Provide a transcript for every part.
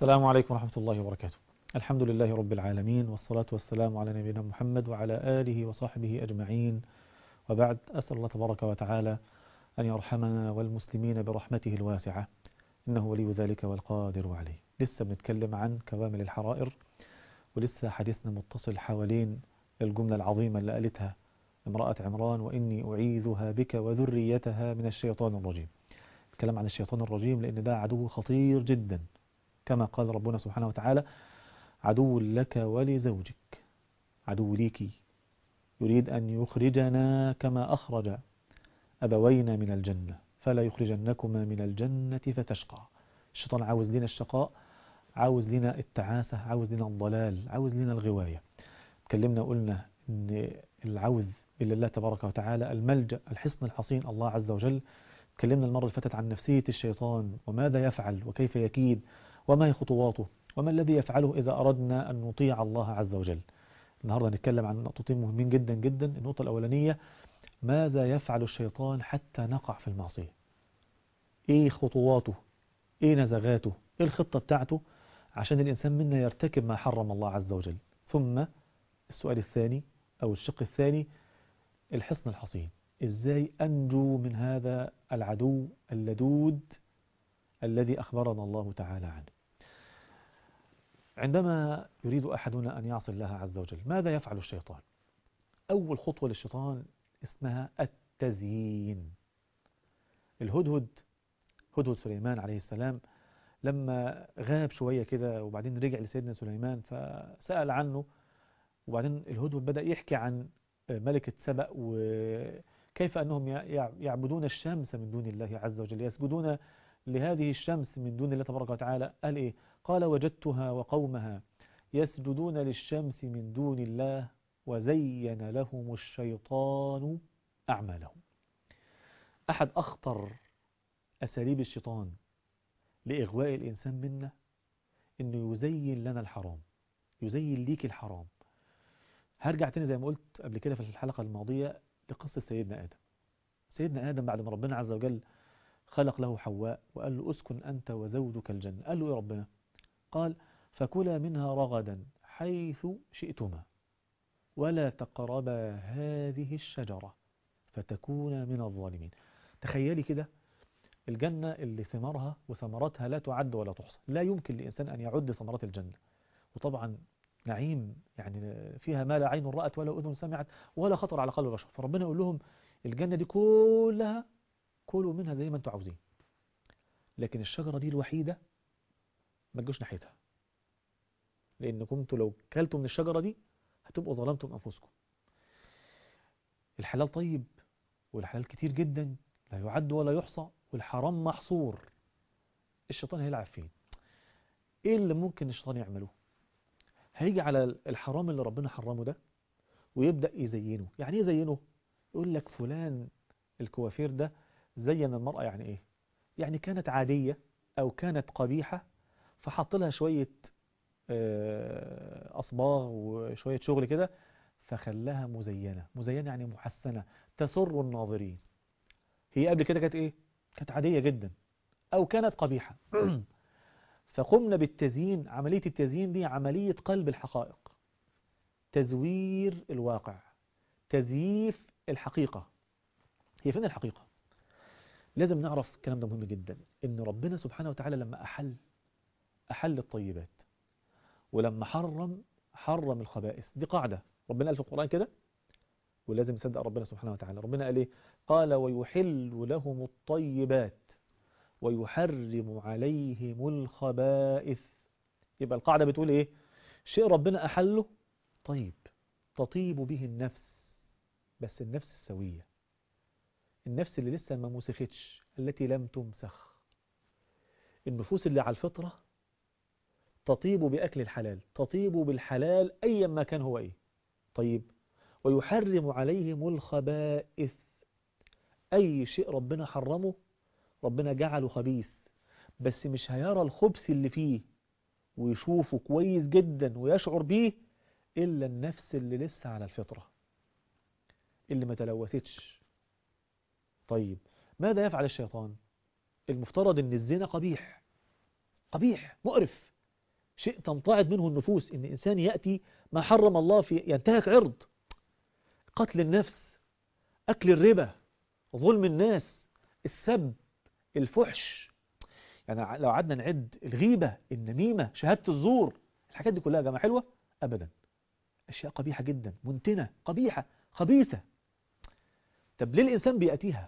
السلام عليكم ورحمة الله وبركاته الحمد لله رب العالمين والصلاة والسلام على نبينا محمد وعلى آله وصحبه أجمعين وبعد أسأل الله تبارك وتعالى أن يرحمنا والمسلمين برحمته الواسعة إنه ولي ذلك والقادر عليه لسه بنتكلم عن كوامل الحرائر ولسه حديثنا متصل حوالين الجملة العظيمة اللي قالتها امرأة عمران وإني أعيذها بك وذريتها من الشيطان الرجيم الكلام عن الشيطان الرجيم لأن ده عدو خطير جدا كما قال ربنا سبحانه وتعالى عدو لك ولزوجك عدو ليكي يريد أن يخرجنا كما أخرج أبوينا من الجنة فلا يخرجنكما من الجنة فتشقى الشيطان عاوز لنا الشقاء عاوز لنا التعاسة عاوز لنا الضلال عاوز لنا الغواية تكلمنا وقلنا أن العوذ إلا الله تبارك وتعالى الملجأ الحصن الحصين الله عز وجل تكلمنا المرة اللي فاتت عن نفسية الشيطان وماذا يفعل وكيف يكيد وما هي خطواته وما الذي يفعله إذا أردنا أن نطيع الله عز وجل النهاردة نتكلم عن نقطتين مهمين جدا جدا النقطة الأولانية ماذا يفعل الشيطان حتى نقع في المعصية إيه خطواته إيه نزغاته إيه الخطة بتاعته عشان الإنسان منا يرتكب ما حرم الله عز وجل ثم السؤال الثاني أو الشق الثاني الحصن الحصين إزاي أنجو من هذا العدو اللدود الذي أخبرنا الله تعالى عنه عندما يريد أحدنا أن يعصي الله عز وجل ماذا يفعل الشيطان أول خطوة للشيطان اسمها التزيين الهدهد هدهد سليمان عليه السلام لما غاب شوية كده وبعدين رجع لسيدنا سليمان فسأل عنه وبعدين الهدهد بدأ يحكي عن ملكة سبأ وكيف أنهم يعبدون الشمس من دون الله عز وجل يسجدون لهذه الشمس من دون الله تبارك وتعالى قال إيه قال وجدتها وقومها يسجدون للشمس من دون الله وزين لهم الشيطان أعمالهم أحد أخطر أساليب الشيطان لإغواء الإنسان منا إنه يزين لنا الحرام يزين ليك الحرام هرجع تاني زي ما قلت قبل كده في الحلقة الماضية لقصة سيدنا آدم سيدنا آدم بعد ما ربنا عز وجل خلق له حواء وقال له اسكن أنت وزوجك الجنة قال له يا ربنا قال فكلا منها رغدا حيث شئتما ولا تقربا هذه الشجرة فتكونا من الظالمين تخيلي كده الجنة اللي ثمارها وثمراتها لا تعد ولا تحصى لا يمكن لإنسان أن يعد ثمرات الجنة وطبعا نعيم يعني فيها ما لا عين رأت ولا أذن سمعت ولا خطر على قلب بشر فربنا يقول لهم الجنة دي كلها كلوا منها زي ما انتم عاوزين لكن الشجرة دي الوحيدة ما تجوش ناحيتها لأن كنتوا لو كلتوا من الشجرة دي هتبقوا ظلمتم أنفسكم الحلال طيب والحلال كتير جدا لا يعد ولا يحصى والحرام محصور الشيطان هيلعب فين ايه اللي ممكن الشيطان يعمله هيجي على الحرام اللي ربنا حرمه ده ويبدأ يزينه يعني ايه يزينه يقول لك فلان الكوافير ده زين المرأة يعني ايه يعني كانت عادية او كانت قبيحة فحط لها شوية أصباغ وشوية شغل كده فخلاها مزينة مزينة يعني محسنة تسر الناظرين هي قبل كده كانت ايه كانت عادية جدا او كانت قبيحة فقمنا بالتزيين عملية التزيين دي عملية قلب الحقائق تزوير الواقع تزييف الحقيقة هي فين الحقيقة لازم نعرف الكلام ده مهم جدا ان ربنا سبحانه وتعالى لما أحل أحل الطيبات ولما حرم حرم الخبائث دي قاعدة ربنا قال في القرآن كده ولازم نصدق ربنا سبحانه وتعالى ربنا قال ايه قال ويحل لهم الطيبات ويحرم عليهم الخبائث يبقى القاعدة بتقول ايه شيء ربنا أحله طيب تطيب به النفس بس النفس السوية النفس اللي لسه ما مسختش التي لم تمسخ النفوس اللي على الفطرة تطيب بأكل الحلال تطيب بالحلال أيا ما كان هو إيه طيب ويحرم عليهم الخبائث أي شيء ربنا حرمه ربنا جعله خبيث بس مش هيرى الخبث اللي فيه ويشوفه كويس جدا ويشعر بيه إلا النفس اللي لسه على الفطرة اللي ما تلوثتش طيب ماذا يفعل الشيطان المفترض ان الزنا قبيح قبيح مقرف شيء تمتعض منه النفوس إن إنسان يأتي ما حرم الله في ينتهك عرض قتل النفس أكل الربا ظلم الناس السب الفحش يعني لو قعدنا نعد الغيبة النميمة شهادة الزور الحاجات دي كلها يا جماعة حلوة أبدا أشياء قبيحة جدا منتنة قبيحة خبيثة طب ليه الإنسان بيأتيها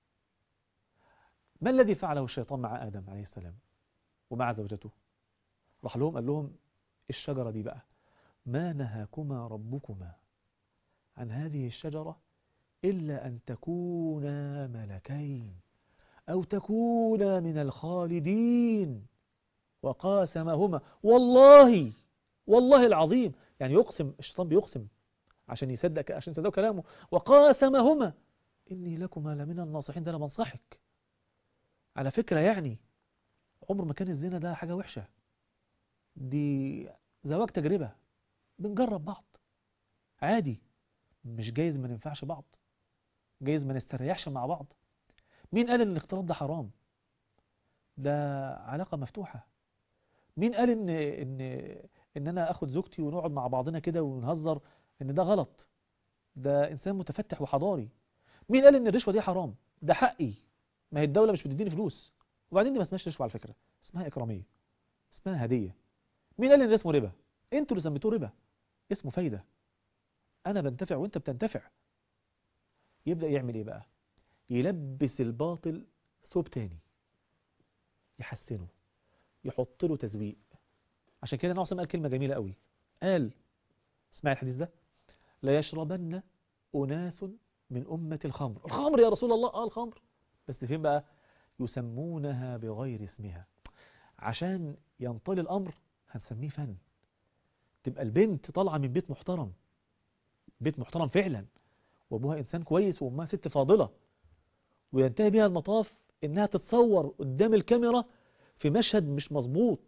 ما الذي فعله الشيطان مع آدم عليه السلام ومع زوجته راح لهم قال لهم الشجرة دي بقى ما نهاكما ربكما عن هذه الشجرة إلا أن تكونا ملكين أو تكونا من الخالدين وقاسمهما والله والله العظيم يعني يقسم الشيطان بيقسم عشان يصدق عشان يصدقوا كلامه وقاسمهما إني لكما لمن الناصحين ده أنا بنصحك على فكرة يعني عمر ما كان الزنا ده حاجة وحشة دي زواج تجربة بنجرب بعض عادي مش جايز ما ننفعش بعض جايز ما نستريحش مع بعض مين قال ان الاختلاط ده حرام ده علاقة مفتوحة مين قال ان ان ان انا اخد زوجتي ونقعد مع بعضنا كده ونهزر ان ده غلط ده انسان متفتح وحضاري مين قال ان الرشوة دي حرام ده حقي ما هي الدولة مش بتديني فلوس وبعدين دي ما اسمهاش رشوة على فكرة اسمها إكرامية اسمها هدية مين قال ان ده اسمه ربا انتوا اللي سميتوه ربا اسمه فايدة انا بنتفع وانت بتنتفع يبدأ يعمل ايه بقى يلبس الباطل ثوب تاني يحسنه يحط له تزويق عشان كده نعصم قال كلمة جميلة قوي قال اسمع الحديث ده لا يشربن أناس من أمة الخمر الخمر يا رسول الله آه الخمر بس فين بقى يسمونها بغير اسمها عشان ينطلي الأمر هنسميه فن تبقى البنت طالعة من بيت محترم بيت محترم فعلا وابوها إنسان كويس وأمها ست فاضلة وينتهي بها المطاف إنها تتصور قدام الكاميرا في مشهد مش مظبوط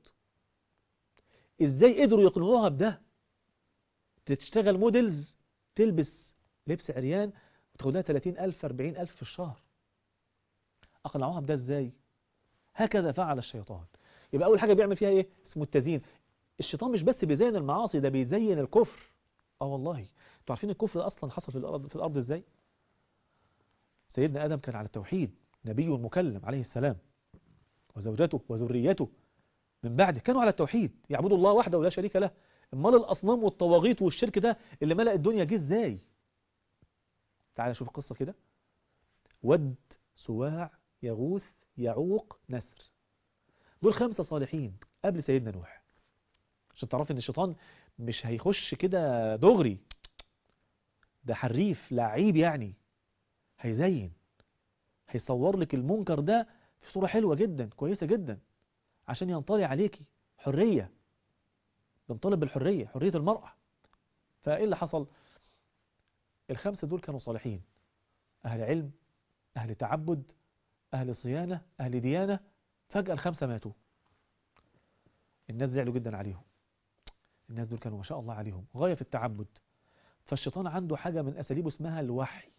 إزاي قدروا يقنعوها بده تشتغل موديلز تلبس لبس عريان وتاخد لها 30000 40000 في الشهر أقنعوها بده إزاي هكذا فعل الشيطان يبقى أول حاجة بيعمل فيها إيه اسمه التزيين الشيطان مش بس بيزين المعاصي ده بيزين الكفر اه والله انتوا عارفين الكفر ده اصلا حصل في الارض في الارض ازاي سيدنا ادم كان على التوحيد نبي مكلم عليه السلام وزوجته وذريته من بعده كانوا على التوحيد يعبدوا الله وحده ولا شريك له امال الاصنام والطواغيت والشرك ده اللي ملأ الدنيا جه ازاي تعال شوف القصه كده ود سواع يغوث يعوق نسر دول خمسه صالحين قبل سيدنا نوح عشان تعرف ان الشيطان مش هيخش كده دغري ده حريف لعيب يعني هيزين هيصور لك المنكر ده في صورة حلوة جدا كويسة جدا عشان ينطلي عليكي حرية بنطلب بالحرية حرية المرأة فإيه اللي حصل الخمسة دول كانوا صالحين أهل علم أهل تعبد أهل صيانة أهل ديانة فجأة الخمسة ماتوا الناس زعلوا جدا عليهم الناس دول كانوا ما شاء الله عليهم غاية في التعبد فالشيطان عنده حاجة من أساليبه اسمها الوحي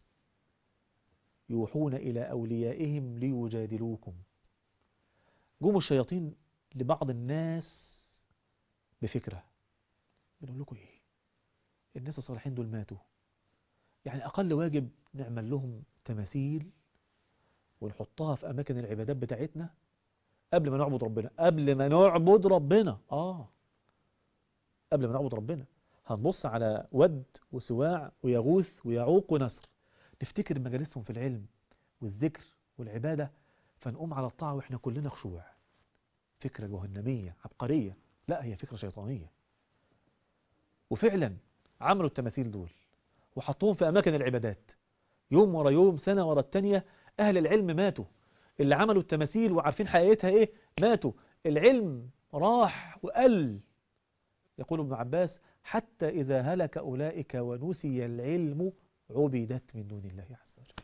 يوحون إلى أوليائهم ليجادلوكم جم الشياطين لبعض الناس بفكرة بنقول لكم إيه الناس الصالحين دول ماتوا يعني أقل واجب نعمل لهم تماثيل ونحطها في أماكن العبادات بتاعتنا قبل ما نعبد ربنا قبل ما نعبد ربنا آه قبل ما نعبد ربنا هنبص على ود وسواع ويغوث ويعوق ونسر نفتكر مجالسهم في العلم والذكر والعبادة فنقوم على الطاعة وإحنا كلنا خشوع فكرة جهنمية عبقرية لا هي فكرة شيطانية وفعلا عملوا التماثيل دول وحطوهم في أماكن العبادات يوم ورا يوم سنة ورا التانية أهل العلم ماتوا اللي عملوا التماثيل وعارفين حقيقتها إيه ماتوا العلم راح وقل يقول ابن عباس حتى إذا هلك أولئك ونسي العلم عبدت من دون الله عز وجل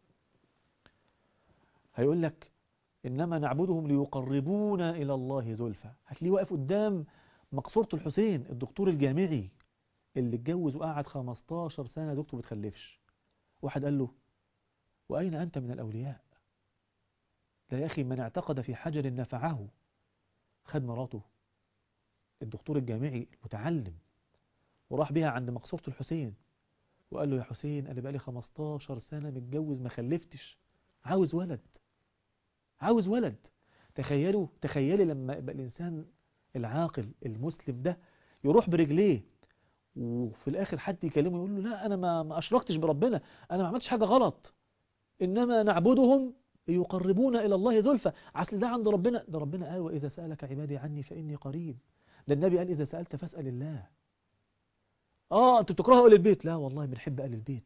هيقول لك إنما نعبدهم ليقربونا إلى الله زلفى هتلاقيه واقف قدام مقصورة الحسين الدكتور الجامعي اللي اتجوز وقعد 15 سنة زوجته بتخلفش واحد قال له وأين أنت من الأولياء لا يا أخي من اعتقد في حجر نفعه خد مراته الدكتور الجامعي المتعلم وراح بيها عند مقصورة الحسين وقال له يا حسين أنا بقالي 15 سنة متجوز ما خلفتش عاوز ولد عاوز ولد تخيلوا تخيلي لما يبقى الإنسان العاقل المسلم ده يروح برجليه وفي الآخر حد يكلمه يقول له لا أنا ما, ما أشركتش بربنا أنا ما عملتش حاجة غلط إنما نعبدهم ليقربونا إلى الله زلفى عسل ده عند ربنا ده ربنا قال وإذا سألك عبادي عني فإني قريب ده النبي قال إذا سألت فاسأل الله آه أنتوا بتكرهوا أهل البيت لا والله بنحب أهل البيت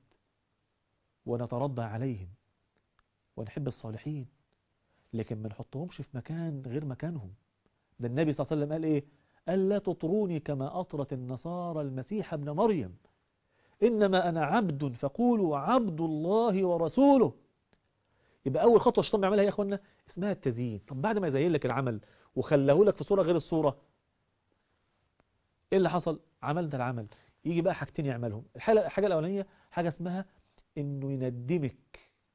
ونترضى عليهم ونحب الصالحين لكن ما نحطهمش في مكان غير مكانهم ده النبي صلى الله عليه وسلم قال إيه ألا تطروني كما أطرت النصارى المسيح ابن مريم إنما أنا عبد فقولوا عبد الله ورسوله يبقى أول خطوة الشيطان بيعملها يا إخوانا اسمها التزيين طب بعد ما يزين لك العمل وخلاه لك في صورة غير الصورة إيه اللي حصل عملنا العمل يجي بقى حاجتين يعملهم الحاجة, الحاجة الأولانية حاجة اسمها إنه يندمك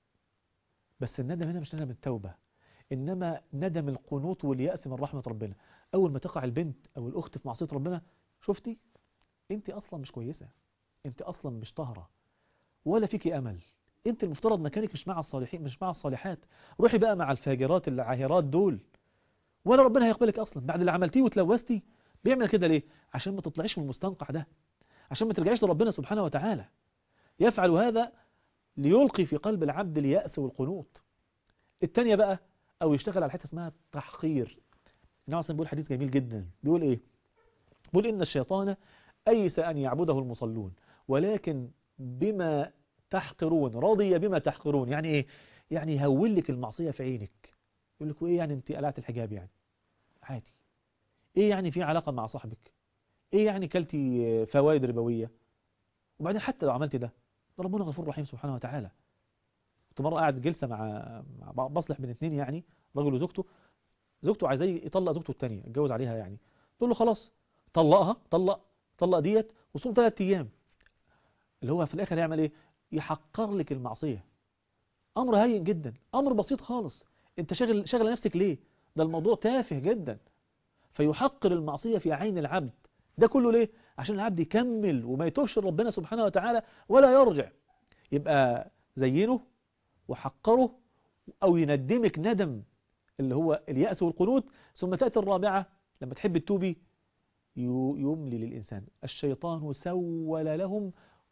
بس الندم هنا مش ندم التوبة إنما ندم القنوط واليأس من رحمة ربنا أول ما تقع البنت أو الأخت في معصية ربنا شفتي أنت أصلا مش كويسة أنت أصلا مش طهرة ولا فيكي أمل أنت المفترض مكانك مش مع الصالحين مش مع الصالحات روحي بقى مع الفاجرات العاهرات دول ولا ربنا هيقبلك أصلا بعد اللي عملتيه وتلوثتي بيعمل كده ليه عشان ما تطلعيش من المستنقع ده عشان ما ترجعيش لربنا سبحانه وتعالى يفعل هذا ليلقي في قلب العبد اليأس والقنوط التانية بقى أو يشتغل على حتة اسمها تحقير النبي صلى بيقول حديث جميل جدا بيقول إيه بيقول إن الشيطان أيس أن يعبده المصلون ولكن بما تحقرون رضي بما تحقرون يعني إيه يعني يهول لك المعصية في عينك يقول لك إيه يعني أنت قلعت الحجاب يعني عادي إيه يعني في علاقة مع صاحبك إيه يعني كلتي فوائد ربوية وبعدين حتى لو عملت ده ده ربنا غفور رحيم سبحانه وتعالى كنت مرة قاعد جلسة مع, مع بصلح بين اثنين يعني رجل وزوجته زوجته عايزاه يطلق زوجته الثانيه اتجوز عليها يعني تقول له خلاص طلقها طلق طلق ديت وصوم ثلاث ايام اللي هو في الاخر يعمل ايه يحقر لك المعصيه امر هين جدا امر بسيط خالص انت شاغل شاغل نفسك ليه ده الموضوع تافه جدا فيحقر المعصيه في عين العبد ده كله ليه عشان العبد يكمل وما يتوبش ربنا سبحانه وتعالى ولا يرجع يبقى زينه وحقره او يندمك ندم اللي هو اليأس والقنوط ثم تأتي الرابعة لما تحب التوبي يملي للإنسان الشيطان سول لهم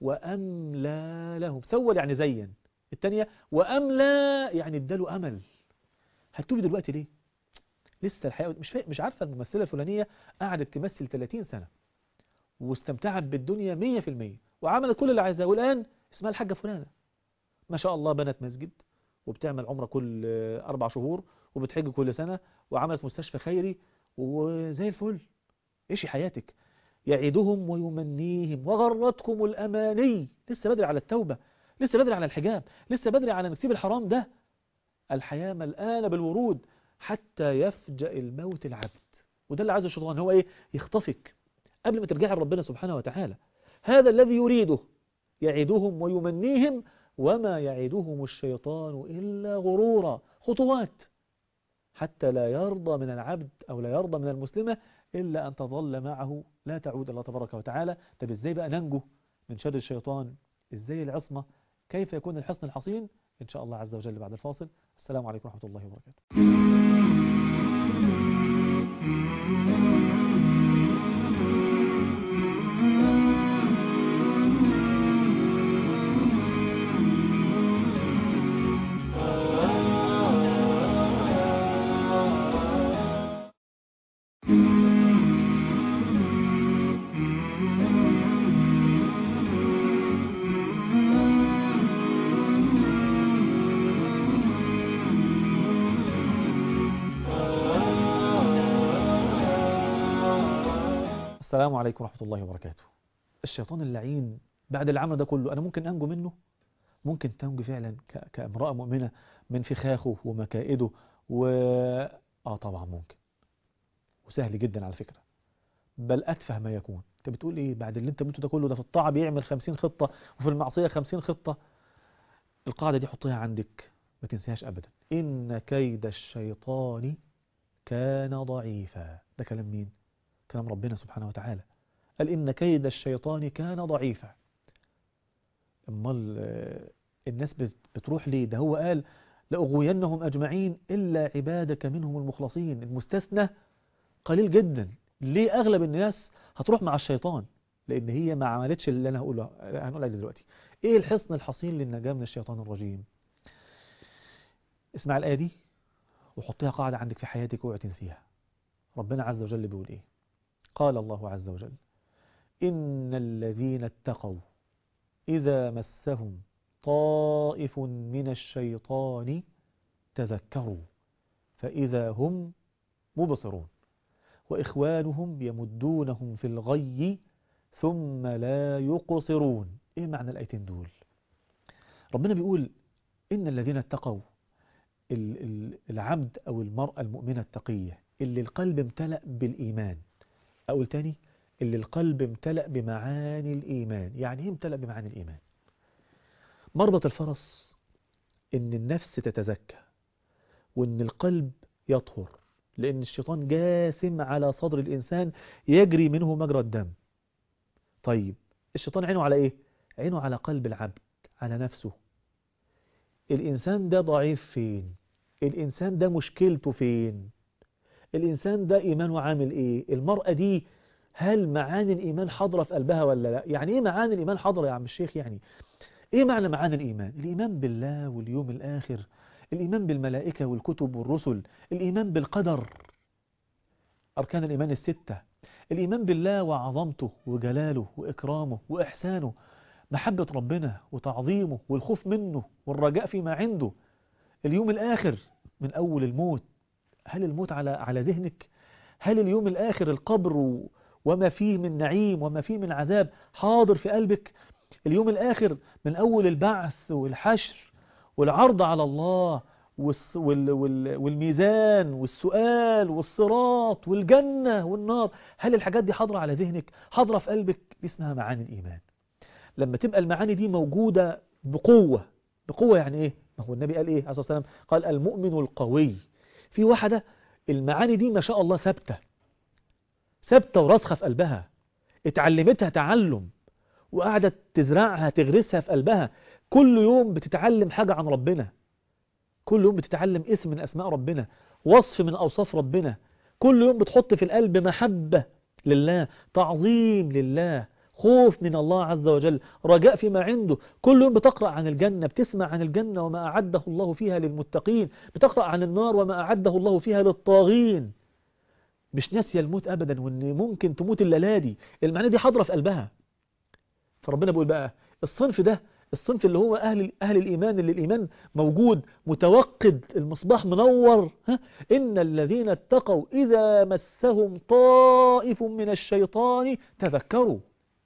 وأملى لهم سول يعني زين الثانية وأملى يعني اداله أمل هتوبي دلوقتي ليه لسه الحقيقة مش مش عارفة الممثلة الفلانية قعدت تمثل 30 سنة واستمتعت بالدنيا 100% وعملت كل اللي عايزاه والآن اسمها الحاجة فلانة ما شاء الله بنت مسجد وبتعمل عمرة كل أربع شهور وبتحج كل سنة وعملت مستشفى خيري وزي الفل ايش حياتك يعيدهم ويمنيهم وغرتكم الأماني لسه بدري على التوبة لسه بدري على الحجاب لسه بدري على نكسيب الحرام ده الحياة ملآنة بالورود حتى يفجأ الموت العبد وده اللي عايزه الشيطان هو ايه يخطفك قبل ما ترجعي لربنا سبحانه وتعالى هذا الذي يريده يعيدهم ويمنيهم وما يعدهم الشيطان إلا غرورا خطوات حتى لا يرضى من العبد أو لا يرضى من المسلمة إلا أن تظل معه لا تعود الله تبارك وتعالى طب إزاي بقى ننجو من شر الشيطان إزاي العصمة كيف يكون الحصن الحصين إن شاء الله عز وجل بعد الفاصل السلام عليكم ورحمة الله وبركاته السلام عليكم ورحمة الله وبركاته الشيطان اللعين بعد العمل ده كله أنا ممكن أنجو منه ممكن تنجو فعلا ك- كامرأة مؤمنة من فخاخه ومكائده و آه طبعا ممكن وسهل جدا على فكرة بل أتفه ما يكون أنت بتقول إيه بعد اللي أنت بتقوله ده كله ده في الطاعة بيعمل خمسين خطة وفي المعصية خمسين خطة القاعدة دي حطيها عندك ما تنساهاش أبدا إن كيد الشيطان كان ضعيفا ده كلام مين؟ كلام ربنا سبحانه وتعالى قال إن كيد الشيطان كان ضعيفا امال آه، الناس بت- بتروح ليه ده هو قال لأغوينهم أجمعين إلا عبادك منهم المخلصين المستثنى قليل جدا ليه أغلب الناس هتروح مع الشيطان لأن هي ما عملتش اللي أنا هقوله هنقول لك دلوقتي إيه الحصن الحصين للنجاة من الشيطان الرجيم اسمع الآية دي وحطيها قاعدة عندك في حياتك اوعي تنسيها ربنا عز وجل بيقول إيه قال الله عز وجل إن الذين اتقوا إذا مسهم طائف من الشيطان تذكروا فإذا هم مبصرون وإخوانهم يمدونهم في الغي ثم لا يقصرون إيه معنى الآيتين دول ربنا بيقول إن الذين اتقوا ال- ال- العبد أو المرأة المؤمنة التقية اللي القلب امتلأ بالإيمان أقول تاني اللي القلب امتلأ بمعاني الإيمان يعني إيه امتلأ بمعاني الإيمان مربط الفرس إن النفس تتزكى وإن القلب يطهر لأن الشيطان جاثم على صدر الإنسان يجري منه مجرى الدم طيب الشيطان عينه على إيه؟ عينه على قلب العبد على نفسه الإنسان ده ضعيف فين؟ الإنسان ده مشكلته فين؟ الإنسان ده إيمانه عامل إيه؟ المرأة دي هل معاني الإيمان حاضرة في قلبها ولا لا؟ يعني إيه معاني الإيمان حاضرة يا عم الشيخ يعني؟ إيه معنى معاني الإيمان؟ الإيمان بالله واليوم الآخر الإيمان بالملائكة والكتب والرسل الإيمان بالقدر أركان الإيمان الستة الإيمان بالله وعظمته وجلاله وإكرامه وإحسانه محبة ربنا وتعظيمه والخوف منه والرجاء فيما عنده اليوم الآخر من أول الموت هل الموت على على ذهنك هل اليوم الآخر القبر و- وما فيه من نعيم وما فيه من عذاب حاضر في قلبك اليوم الآخر من أول البعث والحشر والعرض على الله والس- وال- وال- والميزان والسؤال والصراط والجنة والنار هل الحاجات دي حاضرة على ذهنك حاضرة في قلبك دي اسمها معاني الإيمان لما تبقى المعاني دي موجودة بقوة بقوة يعني إيه ما هو النبي قال إيه عليه الصلاة والسلام قال المؤمن القوي في واحدة المعاني دي ما شاء الله ثابتة ثابتة وراسخة في قلبها اتعلمتها تعلم وقعدت تزرعها تغرسها في قلبها كل يوم بتتعلم حاجة عن ربنا كل يوم بتتعلم اسم من أسماء ربنا وصف من أوصاف ربنا كل يوم بتحط في القلب محبة لله تعظيم لله خوف من الله عز وجل رجاء فيما عنده كل يوم بتقرأ عن الجنة بتسمع عن الجنة وما أعده الله فيها للمتقين بتقرأ عن النار وما أعده الله فيها للطاغين مش ناسية الموت أبدا وإن ممكن تموت الليلة دي المعاني دي حاضرة في قلبها فربنا بيقول بقى الصنف ده الصنف اللي هو أهل أهل الإيمان اللي الإيمان موجود متوقد المصباح منور ها إن الذين اتقوا إذا مسهم طائف من الشيطان تذكروا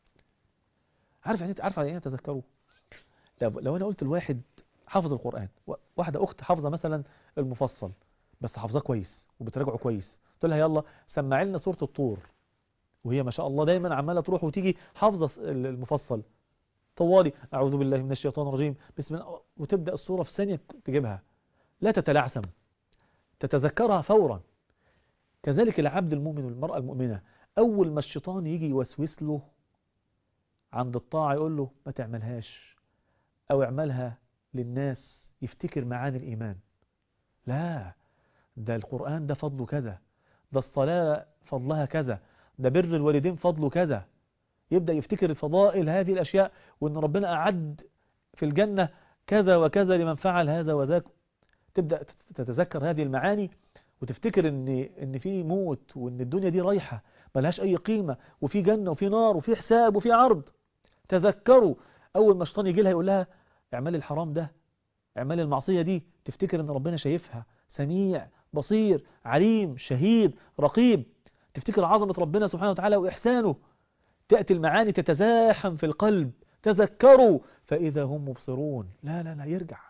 عارف يعني عارف يعني ايه تذكروا لو, لو أنا قلت الواحد حافظ القرآن و- واحدة أخت حافظة مثلا المفصل بس حافظاه كويس وبتراجعه كويس قلت لها يلا سمعي لنا سورة الطور وهي ما شاء الله دايما عمالة تروح وتيجي حافظة المفصل طوالي أعوذ بالله من الشيطان الرجيم بسم الله وتبدأ الصورة في ثانية تجيبها لا تتلعثم تتذكرها فورا كذلك العبد المؤمن والمرأة المؤمنة أول ما الشيطان يجي يوسوس له عند الطاعة يقول له ما تعملهاش أو اعملها للناس يفتكر معاني الإيمان لا ده القرآن ده فضله كذا ده الصلاة فضلها كذا ده بر الوالدين فضله كذا يبدأ يفتكر الفضائل هذه الأشياء وأن ربنا أعد في الجنة كذا وكذا لمن فعل هذا وذاك تبدأ تتذكر هذه المعاني وتفتكر ان ان في موت وان الدنيا دي رايحه ملهاش اي قيمه وفي جنه وفي نار وفي حساب وفي عرض تذكروا اول ما الشيطان يجي لها يقول لها اعملي الحرام ده اعملي المعصيه دي تفتكر ان ربنا شايفها سميع بصير عليم شهيد رقيب تفتكر عظمه ربنا سبحانه وتعالى واحسانه تاتي المعاني تتزاحم في القلب تذكروا فاذا هم مبصرون لا لا لا يرجع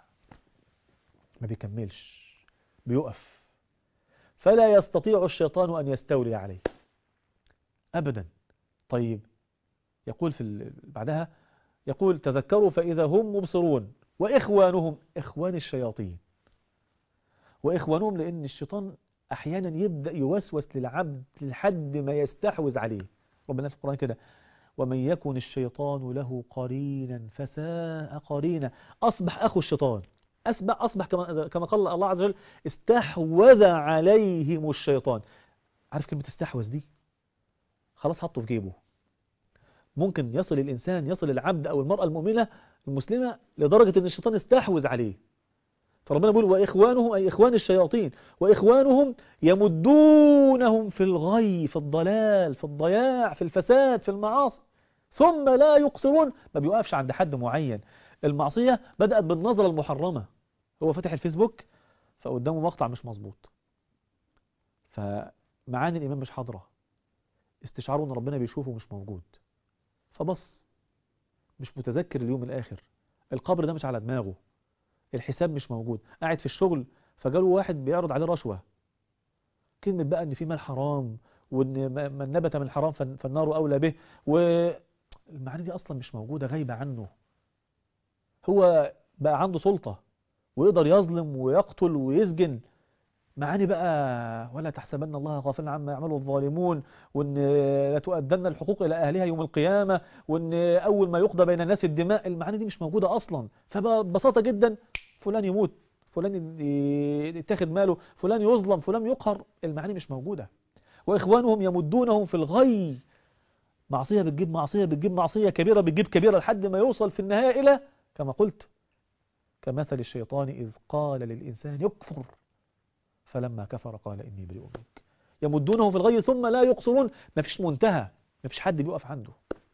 ما بيكملش بيقف فلا يستطيع الشيطان أن يستولي عليه أبدا طيب يقول في ال- بعدها يقول تذكروا فإذا هم مبصرون وإخوانهم إخوان الشياطين وإخوانهم لأن الشيطان أحيانا يبدأ يوسوس للعبد لحد ما يستحوذ عليه ربنا في القرآن كده ومن يكن الشيطان له قرينا فساء قرينا أصبح أخو الشيطان أصبح, أصبح كما, كما قال الله عز وجل استحوذ عليهم الشيطان عارف كلمة استحوذ دي خلاص حطه في جيبه ممكن يصل الإنسان يصل العبد أو المرأة المؤمنة المسلمة لدرجة أن الشيطان استحوذ عليه فربنا بيقول وإخوانهم أي إخوان الشياطين وإخوانهم يمدونهم في الغي في الضلال في الضياع في الفساد في المعاصي ثم لا يقصرون ما بيوقفش عند حد معين المعصية بدأت بالنظرة المحرمة هو فتح الفيسبوك فقدامه مقطع مش مظبوط فمعاني الإيمان مش حاضرة استشعاره أن ربنا بيشوفه مش موجود فبص مش متذكر اليوم الآخر القبر ده مش على دماغه الحساب مش موجود قاعد في الشغل فجاله واحد بيعرض عليه رشوة كلمة بقى ان في مال حرام وان من نبت من الحرام فالنار اولى به والمعاني دي اصلا مش موجودة غايبة عنه هو بقى عنده سلطة ويقدر يظلم ويقتل ويسجن معاني بقى ولا تحسبن الله غافلا عما يعمله الظالمون وان لا تؤدن الحقوق الى اهلها يوم القيامة وان اول ما يقضى بين الناس الدماء المعاني دي مش موجودة اصلا فببساطة جدا فلان يموت فلان يتاخد ماله فلان يظلم فلان يقهر المعاني مش موجودة واخوانهم يمدونهم في الغي معصية بتجيب معصية بتجيب معصية كبيرة بتجيب كبيرة لحد ما يوصل في النهاية الى كما قلت كمثل الشيطان إذ قال للإنسان يكفر فلما كفر قال إني بريء منك يمدونه في الغي ثم لا يقصرون ما فيش منتهى ما فيش حد بيقف عنده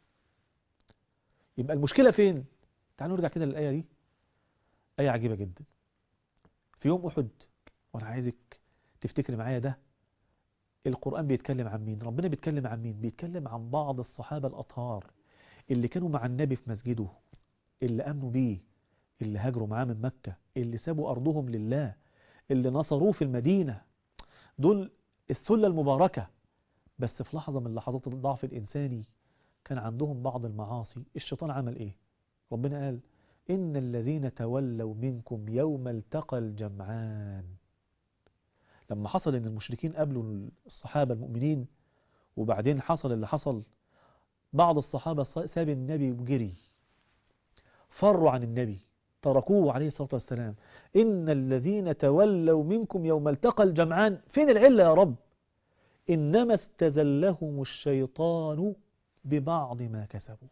يبقى المشكلة فين تعالوا نرجع كده للآية دي آية عجيبة جدا في يوم أحد وأنا عايزك تفتكري معايا ده القرآن بيتكلم عن مين ربنا بيتكلم عن مين بيتكلم عن بعض الصحابة الأطهار اللي كانوا مع النبي في مسجده اللي أمنوا بيه اللي هاجروا معاه من مكة اللي سابوا أرضهم لله اللي نصروه في المدينة دول الثلة المباركة بس في لحظة من لحظات الضعف الإنساني كان عندهم بعض المعاصي الشيطان عمل إيه ربنا قال إن الذين تولوا منكم يوم التقى الجمعان لما حصل إن المشركين قابلوا الصحابة المؤمنين وبعدين حصل اللي حصل بعض الصحابة ساب النبي وجري فروا عن النبي تركوه عليه الصلاة والسلام إن الذين تولوا منكم يوم التقى الجمعان فين العلة يا رب إنما استزلهم الشيطان ببعض ما كسبوا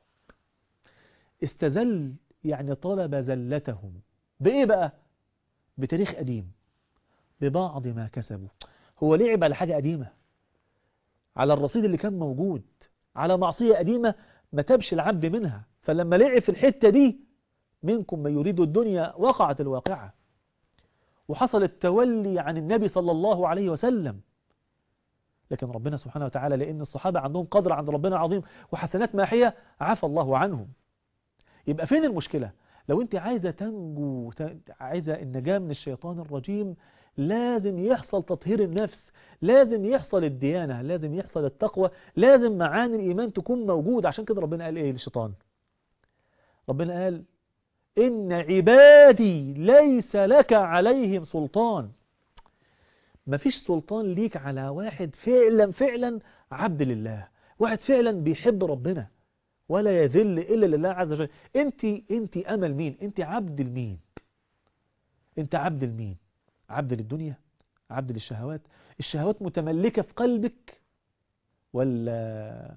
استزل يعني طلب زلتهم بإيه بقى بتاريخ قديم ببعض ما كسبوا هو لعب على حاجة قديمة على الرصيد اللي كان موجود على معصية قديمة ما تبش العبد منها فلما لعب في الحتة دي منكم من يريد الدنيا وقعت الواقعة وحصل التولي عن النبي صلى الله عليه وسلم لكن ربنا سبحانه وتعالى لأن الصحابة عندهم قدر عند ربنا عظيم وحسنات ماحية عفى الله عنهم يبقى فين المشكلة لو انت عايزة تنجو عايزة النجاة من الشيطان الرجيم لازم يحصل تطهير النفس لازم يحصل الديانة لازم يحصل التقوى لازم معاني الإيمان تكون موجود عشان كده ربنا قال إيه للشيطان ربنا قال إن عبادي ليس لك عليهم سلطان مفيش سلطان ليك على واحد فعلا فعلا عبد لله واحد فعلا بيحب ربنا ولا يذل إلا لله عز وجل انت انت أمل مين انت عبد المين انت عبد المين عبد للدنيا عبد للشهوات الشهوات متملكة في قلبك ولا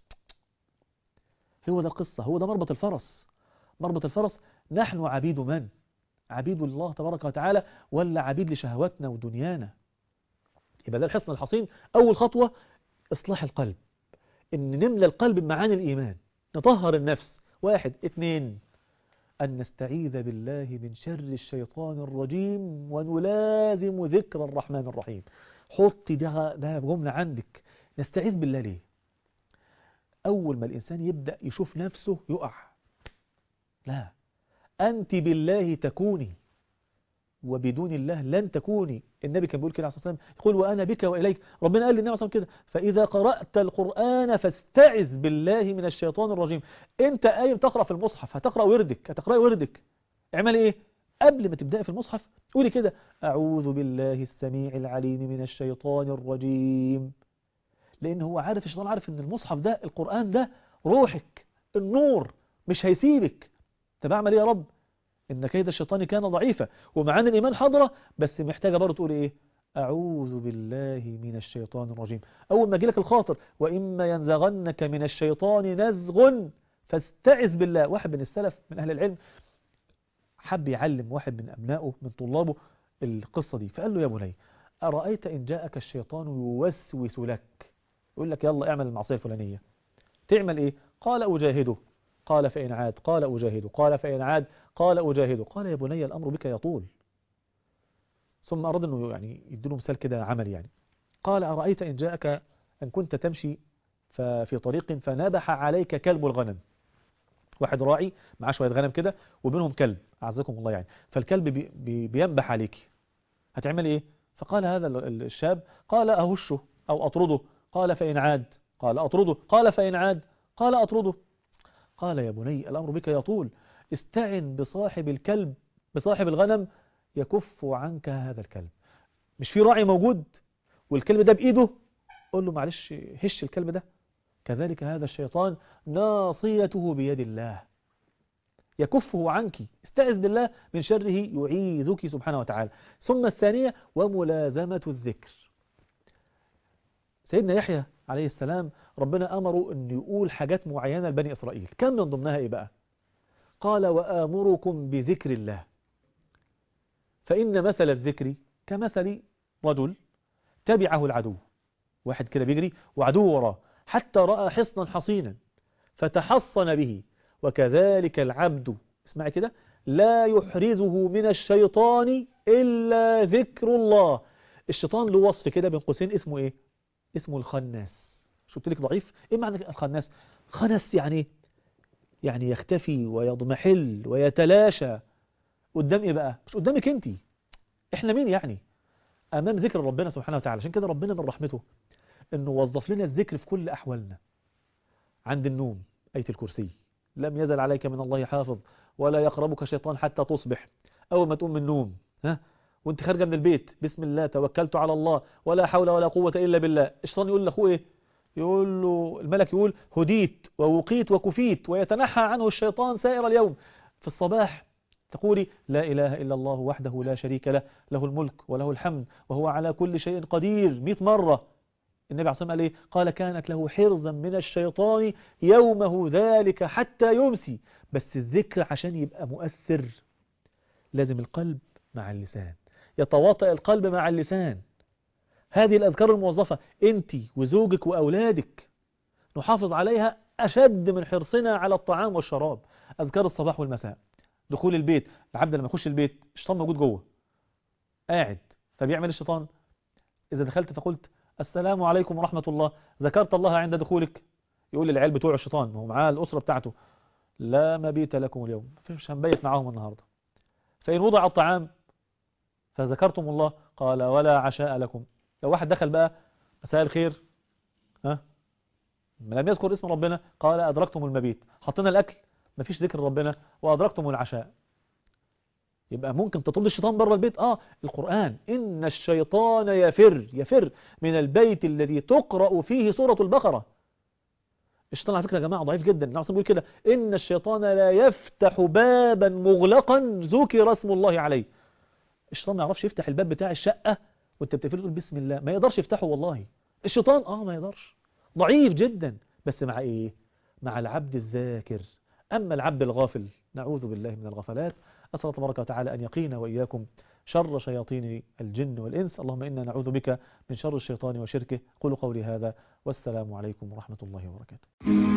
هو ده القصة هو ده مربط الفرس مربط الفرس نحن عبيد من عبيد الله تبارك وتعالى ولا عبيد لشهواتنا ودنيانا يبقى ده الحصن الحصين أول خطوة إصلاح القلب إن نملى القلب بمعاني الإيمان نطهر النفس واحد اثنين أن نستعيذ بالله من شر الشيطان الرجيم ونلازم ذكر الرحمن الرحيم حطي ده, ده جملة عندك نستعيذ بالله ليه أول ما الإنسان يبدأ يشوف نفسه يقع لا أنت بالله تكوني وبدون الله لن تكوني النبي كان بيقول كده عليه الصلاة والسلام يقول وأنا بك وإليك ربنا قال للنبي صلى الله عليه وسلم كده فإذا قرأت القرآن فاستعذ بالله من الشيطان الرجيم أنت قايم تقرأ في المصحف هتقرأ وردك هتقرأ وردك اعمل إيه قبل ما تبدأي في المصحف قولي كده أعوذ بالله السميع العليم من الشيطان الرجيم لأن هو عارف الشيطان عارف أن المصحف ده القرآن ده روحك النور مش هيسيبك طب أعمل إيه يا رب إن كيد الشيطان كان ضعيفا ومعاني الإيمان حاضرة بس محتاجة برضه تقول إيه أعوذ بالله من الشيطان الرجيم أول ما يجيلك الخاطر وإما ينزغنك من الشيطان نزغ فاستعذ بالله واحد من السلف من أهل العلم حب يعلم واحد من أبنائه من طلابه القصة دي فقال له يا بني أرأيت إن جاءك الشيطان يوسوس لك يقول لك يلا اعمل المعصية الفلانية تعمل إيه قال أجاهده قال فإن عاد قال أجاهده قال فإن عاد قال أجاهده قال يا بني الأمر بك يطول ثم أراد أنه يعني يديله مثال كده عملي يعني قال أرأيت إن جاءك أن كنت تمشي في طريق فنبح عليك كلب الغنم واحد راعي معاه شوية غنم كده وبينهم كلب أعزكم الله يعني فالكلب بي بي بينبح عليك هتعمل إيه فقال هذا الشاب قال أهشه أو أطرده قال فإن عاد قال أطرده قال فإن عاد قال أطرده قال يا بني الأمر بك يطول استعن بصاحب الكلب بصاحب الغنم يكف عنك هذا الكلب مش في راعي موجود والكلب ده بإيده قول له معلش هش الكلب ده كذلك هذا الشيطان ناصيته بيد الله يكفه عنك استعذ بالله من شره يعيذك سبحانه وتعالى ثم الثانية وملازمة الذكر سيدنا يحيى عليه السلام ربنا أمره أن يقول حاجات معينة لبني إسرائيل كان من ضمنها إيه بقى قال وآمركم بذكر الله فإن مثل الذكر كمثل رجل تبعه العدو واحد كده بيجري وعدو وراه حتى رأى حصنا حصينا فتحصن به وكذلك العبد اسمعي كده لا يحرزه من الشيطان إلا ذكر الله الشيطان له وصف كده بين قوسين اسمه ايه اسمه الخناس شفت لك ضعيف ايه معنى الخناس خنس يعني يعني يختفي ويضمحل ويتلاشى قدام ايه بقى مش قدامك انت احنا مين يعني امام ذكر ربنا سبحانه وتعالى عشان كده ربنا من رحمته انه وظف لنا الذكر في كل احوالنا عند النوم ايه الكرسي لم يزل عليك من الله حافظ ولا يقربك شيطان حتى تصبح اول ما تقوم من النوم ها وانت خارجه من البيت بسم الله توكلت على الله ولا حول ولا قوه الا بالله الشيطان يقول لاخوه ايه يقول له الملك يقول هديت ووقيت وكفيت ويتنحى عنه الشيطان سائر اليوم في الصباح تقولي لا إله إلا الله وحده لا شريك له له الملك وله الحمد وهو على كل شيء قدير مئة مرة النبي عليه الصلاة والسلام قال إيه؟ قال كانت له حرزا من الشيطان يومه ذلك حتى يمسي بس الذكر عشان يبقى مؤثر لازم القلب مع اللسان يتواطئ القلب مع اللسان هذه الأذكار الموظفة أنت وزوجك وأولادك نحافظ عليها أشد من حرصنا على الطعام والشراب أذكار الصباح والمساء دخول البيت العبد لما يخش البيت الشيطان موجود جوه قاعد فبيعمل الشيطان إذا دخلت فقلت السلام عليكم ورحمة الله ذكرت الله عند دخولك يقول للعيال بتوع الشيطان هو معاه الأسرة بتاعته لا مبيت لكم اليوم مش هنبيت معاهم النهاردة فإن وضع الطعام فذكرتم الله قال ولا عشاء لكم لو واحد دخل بقى مساء الخير ها لم يذكر اسم ربنا قال أدركتم المبيت حطينا الأكل مفيش ذكر ربنا وأدركتم العشاء يبقى ممكن تطل الشيطان بره البيت آه القرآن إن الشيطان يفر يفر من البيت الذي تقرأ فيه سورة البقرة الشيطان على فكرة يا جماعة ضعيف جدا النبي بيقول كده إن الشيطان لا يفتح بابا مغلقا ذكر اسم الله عليه الشيطان ما يعرفش يفتح الباب بتاع الشقة وانت بتقفله تقول بسم الله ما يقدرش يفتحه والله الشيطان اه ما يقدرش ضعيف جدا بس مع ايه مع العبد الذاكر اما العبد الغافل نعوذ بالله من الغفلات اسال الله تبارك وتعالى ان يقينا واياكم شر شياطين الجن والانس اللهم انا نعوذ بك من شر الشيطان وشركه قولوا قولي هذا والسلام عليكم ورحمه الله وبركاته